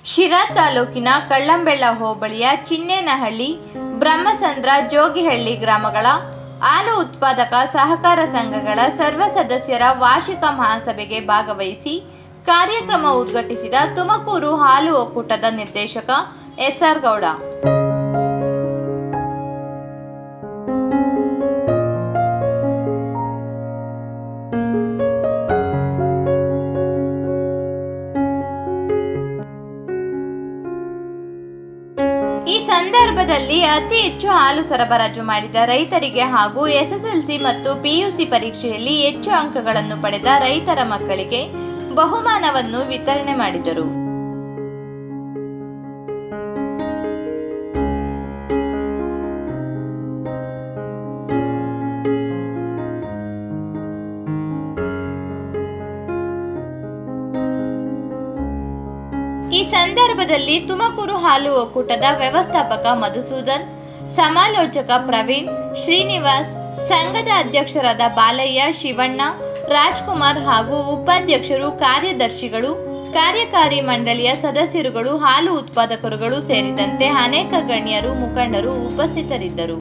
ಶಿರಾ ತಾಲೂಕಿನ ಕಳ್ಳಂಬೆಳ್ಳ ಹೋಬಳಿಯ ಚಿನ್ನೇನಹಳ್ಳಿ ಬ್ರಹ್ಮಸಂದ್ರ ಜೋಗಿಹಳ್ಳಿ ಗ್ರಾಮಗಳ ಹಾಲು ಉತ್ಪಾದಕ ಸಹಕಾರ ಸಂಘಗಳ ಸರ್ವ ಸದಸ್ಯರ ವಾರ್ಷಿಕ ಮಹಾಸಭೆಗೆ ಭಾಗವಹಿಸಿ ಕಾರ್ಯಕ್ರಮ ಉದ್ಘಾಟಿಸಿದ ತುಮಕೂರು ಹಾಲು ಒಕ್ಕೂಟದ ನಿರ್ದೇಶಕ ಎಸ್ಆರ್ ಗೌಡ ಈ ಸಂದರ್ಭದಲ್ಲಿ ಅತಿ ಹೆಚ್ಚು ಹಾಲು ಸರಬರಾಜು ಮಾಡಿದ ರೈತರಿಗೆ ಹಾಗೂ ಎಸ್ಎಸ್ಎಲ್ಸಿ ಮತ್ತು ಪಿಯುಸಿ ಪರೀಕ್ಷೆಯಲ್ಲಿ ಹೆಚ್ಚು ಅಂಕಗಳನ್ನು ಪಡೆದ ರೈತರ ಮಕ್ಕಳಿಗೆ ಬಹುಮಾನವನ್ನು ವಿತರಣೆ ಮಾಡಿದರು ಈ ಸಂದರ್ಭದಲ್ಲಿ ತುಮಕೂರು ಹಾಲು ಒಕ್ಕೂಟದ ವ್ಯವಸ್ಥಾಪಕ ಮಧುಸೂದನ್ ಸಮಾಲೋಚಕ ಪ್ರವೀಣ್ ಶ್ರೀನಿವಾಸ್ ಸಂಘದ ಅಧ್ಯಕ್ಷರಾದ ಬಾಲಯ್ಯ ಶಿವಣ್ಣ ರಾಜ್ಕುಮಾರ್ ಹಾಗೂ ಉಪಾಧ್ಯಕ್ಷರು ಕಾರ್ಯದರ್ಶಿಗಳು ಕಾರ್ಯಕಾರಿ ಮಂಡಳಿಯ ಸದಸ್ಯರುಗಳು ಹಾಲು ಉತ್ಪಾದಕರುಗಳು ಸೇರಿದಂತೆ ಅನೇಕ ಗಣ್ಯರು ಮುಖಂಡರು ಉಪಸ್ಥಿತರಿದ್ದರು